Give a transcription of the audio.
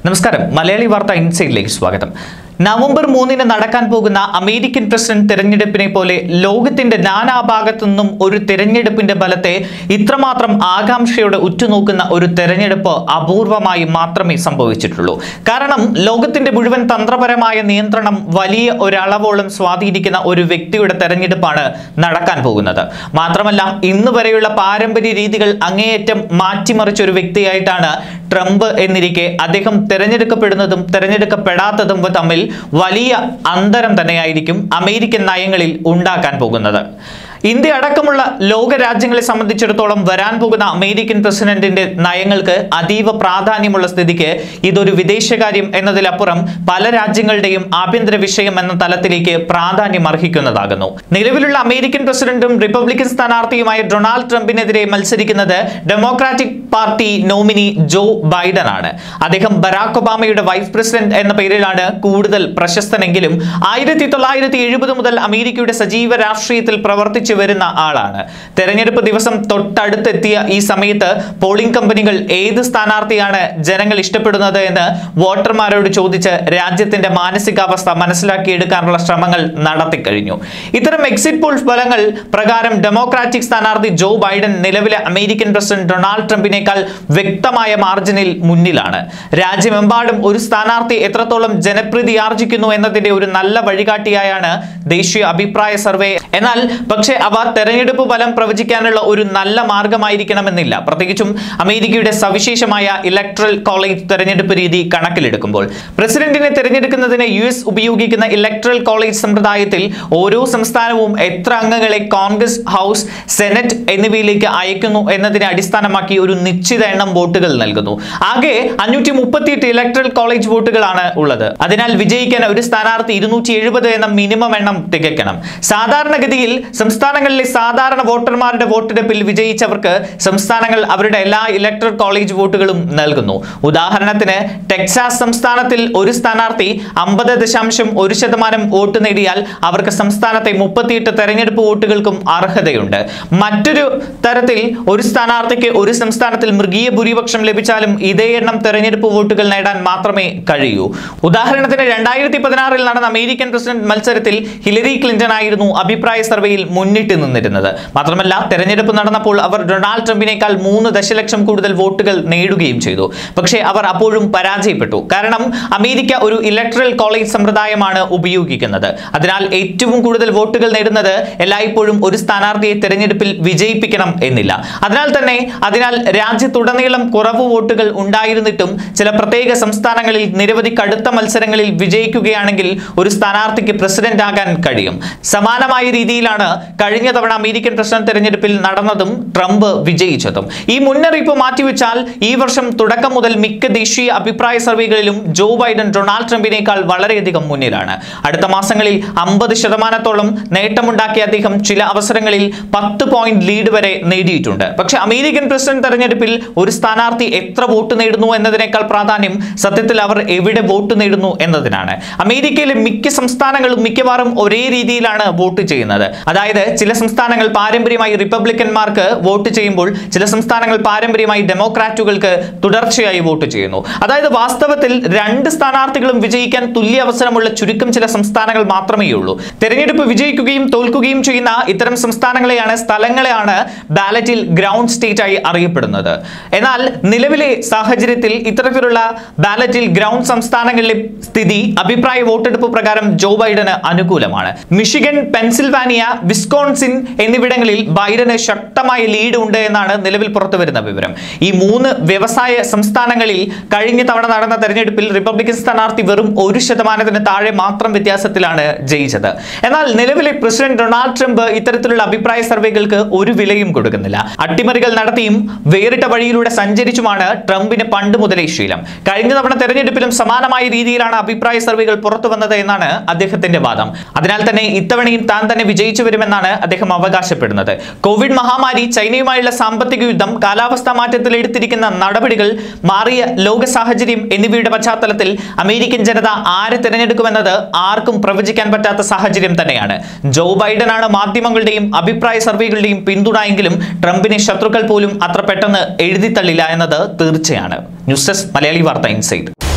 നമസ്കാരം മലയാളി വാർത്ത ഇൻസൈഡിലേക്ക് സ്വാഗതം നവംബർ മൂന്നിന് നടക്കാൻ പോകുന്ന അമേരിക്കൻ പ്രസിഡന്റ് തെരഞ്ഞെടുപ്പിനെ പോലെ ലോകത്തിന്റെ നാനാഭാഗത്തു നിന്നും ഒരു തെരഞ്ഞെടുപ്പിന്റെ ഫലത്തെ ഇത്രമാത്രം ആകാംക്ഷയോടെ ഉറ്റുനോക്കുന്ന ഒരു തെരഞ്ഞെടുപ്പ് അപൂർവമായി മാത്രമേ സംഭവിച്ചിട്ടുള്ളൂ കാരണം ലോകത്തിന്റെ മുഴുവൻ തന്ത്രപരമായ നിയന്ത്രണം വലിയ ഒരളവോളം സ്വാധീനിക്കുന്ന ഒരു വ്യക്തിയുടെ തെരഞ്ഞെടുപ്പാണ് നടക്കാൻ പോകുന്നത് മാത്രമല്ല ഇന്ന് വരെയുള്ള പാരമ്പര്യ രീതികൾ അങ്ങേയറ്റം മാറ്റിമറിച്ച ഒരു വ്യക്തിയായിട്ടാണ് ട്രംപ് എന്നിരിക്കെ അദ്ദേഹം തിരഞ്ഞെടുക്കപ്പെടുന്നതും തിരഞ്ഞെടുക്കപ്പെടാത്തതും തമ്മിൽ വലിയ അന്തരം തന്നെയായിരിക്കും അമേരിക്കൻ നയങ്ങളിൽ ഉണ്ടാക്കാൻ പോകുന്നത് ഇന്ത്യ അടക്കമുള്ള ലോക രാജ്യങ്ങളെ സംബന്ധിച്ചിടത്തോളം വരാൻ പോകുന്ന അമേരിക്കൻ പ്രസിഡന്റിന്റെ നയങ്ങൾക്ക് അതീവ പ്രാധാന്യമുള്ള സ്ഥിതിക്ക് ഇതൊരു വിദേശകാര്യം എന്നതിലപ്പുറം പല രാജ്യങ്ങളുടെയും ആഭ്യന്തര വിഷയം എന്ന തലത്തിലേക്ക് പ്രാധാന്യം അർഹിക്കുന്നതാകുന്നു നിലവിലുള്ള അമേരിക്കൻ പ്രസിഡന്റും റിപ്പബ്ലിക്കൻ സ്ഥാനാർത്ഥിയുമായ ഡൊണാൾഡ് ട്രംപിനെതിരെ മത്സരിക്കുന്നത് Democratic party nominee Joe Biden ആണ് അദ്ദേഹം ബറാക് ഒബാമയുടെ വൈസ് പ്രസിഡന്റ് എന്ന പേരിലാണ് കൂടുതൽ പ്രശസ്തനെങ്കിലും ആയിരത്തി തൊള്ളായിരത്തി എഴുപത് മുതൽ അമേരിക്കയുടെ സജീവ രാഷ്ട്രീയത്തിൽ പ്രവർത്തിച്ചു വരുന്ന ആളാണ് തെരഞ്ഞെടുപ്പ് ദിവസം തൊട്ടടുത്തെത്തിയ ഈ സമയത്ത് പോളിംഗ് കമ്പനികൾ ഏത് സ്ഥാനാർത്ഥിയാണ് ജനങ്ങൾ ഇഷ്ടപ്പെടുന്നത് എന്ന് വോട്ടർമാരോട് ചോദിച്ച് രാജ്യത്തിന്റെ മാനസികാവസ്ഥ മനസ്സിലാക്കിയെടുക്കാനുള്ള ശ്രമങ്ങൾ നടത്തിക്കഴിഞ്ഞു ഇത്തരം എക്സിറ്റ് പോൾ ഫലങ്ങൾ പ്രകാരം ഡെമോക്രാറ്റിക് സ്ഥാനാർത്ഥി ജോ ബൈഡൻ നിലവിലെ അമേരിക്കൻ പ്രസിഡന്റ് ഡൊണാൾഡ് ട്രംപിനേക്കാൾ വ്യക്തമായ മാർജിനിൽ മുന്നിലാണ് രാജ്യമെമ്പാടും ഒരു സ്ഥാനാർത്ഥി എത്രത്തോളം ജനപ്രീതി ആർജിക്കുന്നു എന്നതിന്റെ ഒരു നല്ല വഴികാട്ടിയായാണ് ദേശീയ അഭിപ്രായ സർവേ എന്നാൽ പക്ഷേ അവ തെരഞ്ഞെടുപ്പ് ഫലം പ്രവചിക്കാനുള്ള ഒരു നല്ല മാർഗമായിരിക്കണമെന്നില്ല പ്രത്യേകിച്ചും അമേരിക്കയുടെ സവിശേഷമായ ഇലക്ട്രൽ കോളേജ് തെരഞ്ഞെടുപ്പ് രീതി കണക്കിലെടുക്കുമ്പോൾ പ്രസിഡന്റിനെ തിരഞ്ഞെടുക്കുന്നതിന് യു എസ് ഉപയോഗിക്കുന്ന ഇലക്ട്രൽ കോളേജ് സമ്പ്രദായത്തിൽ ഓരോ സംസ്ഥാനവും എത്ര അംഗങ്ങളെ കോൺഗ്രസ് ഹൗസ് സെനറ്റ് എന്നിവയിലേക്ക് അയക്കുന്നു എന്നതിനെ അടിസ്ഥാനമാക്കി ഒരു നിശ്ചിത എണ്ണം വോട്ടുകൾ നൽകുന്നു ആകെ അഞ്ഞൂറ്റി മുപ്പത്തിയെട്ട് ഇലക്ട്രൽ കോളേജ് വോട്ടുകളാണ് ഉള്ളത് അതിനാൽ വിജയിക്കാൻ ഒരു സ്ഥാനാർത്ഥി ഇരുന്നൂറ്റി എഴുപത് എന്ന മിനിമം എണ്ണം തികയ്ക്കണം സാധാരണഗതിയിൽ സംസ്ഥാനങ്ങളിലെ സാധാരണ വോട്ടർമാരുടെ വോട്ടെടുപ്പിൽ വിജയിച്ചവർക്ക് സംസ്ഥാനങ്ങൾ അവരുടെ എല്ലാ ഇലക്ട്രൽ കോളേജ് വോട്ടുകളും നൽകുന്നു ഉദാഹരണത്തിന് ടെക്സാസ് സംസ്ഥാനത്തിൽ ഒരു സ്ഥാനാർത്ഥി അമ്പത് ദശാംശം ഒരു ശതമാനം വോട്ട് നേടിയാൽ അവർക്ക് സംസ്ഥാനത്തെ മുപ്പത്തിയെട്ട് തെരഞ്ഞെടുപ്പ് വോട്ടുകൾക്കും അർഹതയുണ്ട് മറ്റൊരു തരത്തിൽ ഒരു സ്ഥാനാർത്ഥിക്ക് ഒരു സംസ്ഥാനത്തിൽ മൃഗീയ ഭൂരിപക്ഷം ലഭിച്ചാലും ഇതേ എണ്ണം തെരഞ്ഞെടുപ്പ് വോട്ടുകൾ നേടാൻ മാത്രമേ കഴിയൂ ഉദാഹരണത്തിന് രണ്ടായിരത്തി പതിനാറിൽ നടന്ന അമേരിക്കൻ പ്രസിഡന്റ് മത്സരത്തിൽ ഹിലരി ക്ലിന്റൺ ആയിരുന്നു അഭിപ്രായ സർവേയിൽ മുന്നിട്ട് നിന്നിരുന്നത് മാത്രമല്ല തെരഞ്ഞെടുപ്പ് നടന്നപ്പോൾ അവർ ഡൊണാൾഡ് ട്രംപിനേക്കാൾ മൂന്ന് ദശലക്ഷം കൂടുതൽ വോട്ടുകൾ നേടുകയും ചെയ്തു പക്ഷേ അവർ അപ്പോഴും പരാജയപ്പെട്ടു കാരണം അമേരിക്ക ഒരു ഇലക്ട്രൽ കോളേജ് സമ്പ്രദായമാണ് ഉപയോഗിക്കുന്നത് അതിനാൽ ഏറ്റവും കൂടുതൽ വോട്ടുകൾ നേടുന്നത് എല്ലായ്പ്പോഴും ഒരു സ്ഥാനാർത്ഥിയെ തെരഞ്ഞെടുപ്പിൽ വിജയിപ്പിക്കണം എന്നില്ല അതിനാൽ തന്നെ അതിനാൽ രാജ്യത്തുടനീളം കുറവ് വോട്ടുകൾ ഉണ്ടായിരുന്നിട്ടും ചില പ്രത്യേക സംസ്ഥാനങ്ങളിൽ നിരവധി കടുത്ത മത്സരങ്ങളിൽ വിജയിക്കുകയാണെങ്കിൽ ഒരു സ്ഥാനാർത്ഥിക്ക് പ്രസിഡന്റ് ആകാൻ കഴിയും സമാനമായ രീതിയിലാണ് കഴിഞ്ഞ തവണ അമേരിക്കൻ പ്രസിഡന്റ് തെരഞ്ഞെടുപ്പിൽ നടന്നതും ട്രംപ് വിജയിച്ചതും ഈ മുന്നറിയിപ്പ് മാറ്റിവെച്ചാൽ ഈ വർഷം തുടക്കം മുതൽ മിക്ക ദേശീയ അഭിപ്രായ സർവേകളിലും ജോ ബൈഡൻ ഡൊണാൾഡ് ട്രംപിനേക്കാൾ വളരെയധികം മുന്നിലാണ് അടുത്ത മാസങ്ങളിൽ അമ്പത് ശതമാനത്തോളം നേട്ടമുണ്ടാക്കിയ അദ്ദേഹം ചില അവസരങ്ങളിൽ പത്ത് പോയിന്റ് ലീഡ് വരെ നേടിയിട്ടുണ്ട് പക്ഷെ അമേരിക്കൻ പ്രസിഡന്റ് തെരഞ്ഞെടുപ്പിൽ ഒരു സ്ഥാനാർത്ഥി എത്ര വോട്ട് നേടുന്നു എന്നതിനേക്കാൾ പ്രാധാന്യം സത്യത്തിൽ അവർ എവിടെ വോട്ട് നേടുന്നു എന്നതിനാണ് അമേരിക്കയിലെ മിക്ക സംസ്ഥാനങ്ങളും മിക്കവാറും ഒരേ രീതിയിലാണ് വോട്ട് ചെയ്യുന്നത് അതായത് ചില സംസ്ഥാനങ്ങൾ പാരമ്പര്യമായി റിപ്പബ്ലിക്കന്മാർക്ക് വോട്ട് ചെയ്യുമ്പോൾ ചില സംസ്ഥാനങ്ങൾ പാരമ്പര്യമായി ഡെമോക്രാറ്റുകൾക്ക് തുടർച്ചയായി വോട്ട് ചെയ്യുന്നു അതായത് വാസ്തവത്തിൽ രണ്ട് സ്ഥാനാർത്ഥികളും വിജയിക്കാൻ തുല്യ അവസരമുള്ള ചുരുക്കം ചില സംസ്ഥാനങ്ങൾ മാത്രമേ ഉള്ളൂ തെരഞ്ഞെടുപ്പ് വിജയിക്കുകയും തോൽക്കുകയും ചെയ്യുന്ന ഇത്തരം സംസ്ഥാനങ്ങളെയാണ് സ്ഥലങ്ങളെയാണ് ബാലറ്റിൽ ഗ്രൗണ്ട് സ്റ്റേറ്റ് ആയി അറിയപ്പെടുന്നത് എന്നാൽ നിലവിലെ സാഹചര്യത്തിൽ ഇത്തരത്തിലുള്ള ബാലറ്റിൽ ഗ്രൗണ്ട് സംസ്ഥാനങ്ങളിലെ സ്ഥിതി അഭിപ്രായ വോട്ടെടുപ്പ് പ്രകാരം ജോ ബൈഡന് അനുകൂലമാണ് മിഷിഗൻ പെൻസിൽവാനിയ വിസ്കോൺസിൻ എന്നിവിടങ്ങളിൽ ബൈഡന് ശക്തമായ ലീഡ് ഉണ്ട് എന്നാണ് നിലവിൽ പുറത്തുവരുന്ന വിവരം ഈ മൂന്ന് വ്യവസായ സംസ്ഥാനങ്ങളിൽ കഴിഞ്ഞ തവണ നടന്ന തെരഞ്ഞെടുപ്പിൽ റിപ്പബ്ലിക്കൻ സ്ഥാനാർത്ഥി വെറും ഒരു ശതമാനത്തിന് താഴെ മാത്രം വ്യത്യാസത്തിലാണ് ജയിച്ചത് എന്നാൽ നിലവിലെ പ്രസിഡന്റ് ഡൊണാൾഡ് ട്രംപ് ഇത്തരത്തിലുള്ള അഭിപ്രായ സർവേകൾക്ക് ഒരു വിലയും കൊടുക്കുന്നില്ല അട്ടിമറികൾ നടത്തിയും വേറിട്ട വഴിയിലൂടെ സഞ്ചരിച്ചുമാണ് ട്രംപിന് പണ്ട് മുതലേ ശീലം കഴിഞ്ഞ തവണ തെരഞ്ഞെടുപ്പിലും സമാനമായ രീതിയിലാണ് അഭിപ്രായ സർവേകൾ പുറത്തു വന്നത് എന്നാണ് അദ്ദേഹത്തിന്റെ വാദം അതിനാൽ തന്നെ ഇത്തവണയും താൻ തന്നെ വിജയിച്ചു വരുമെന്നാണ് അദ്ദേഹം അവകാശപ്പെടുന്നത് കോവിഡ് മഹാമാരി ചൈനയുമായുള്ള സാമ്പത്തിക യുദ്ധം കാലാവസ്ഥാ മാറ്റത്തിൽ എടുത്തിരിക്കുന്ന നടപടികൾ മാറിയ ലോക സാഹചര്യം എന്നിവയുടെ പശ്ചാത്തലത്തിൽ അമേരിക്കൻ ജനത ആരെ തിരഞ്ഞെടുക്കുമെന്നത് ആർക്കും പ്രവചിക്കാൻ പറ്റാത്ത സാഹചര്യം തന്നെയാണ് ജോ ബൈഡനാണ് മാധ്യമങ്ങളുടെയും അഭിപ്രായ സർവേകളുടെയും പിന്തുണ എങ്കിലും ട്രംപിനെ ശത്രുക്കൾ പോലും അത്ര പെട്ടെന്ന് എഴുതിത്തള്ളില്ല എന്നത് തീർച്ചയാണ് ന്യൂസ് ഡെസ്ക് മലയാളി വാർത്ത ഇൻസൈറ്റ്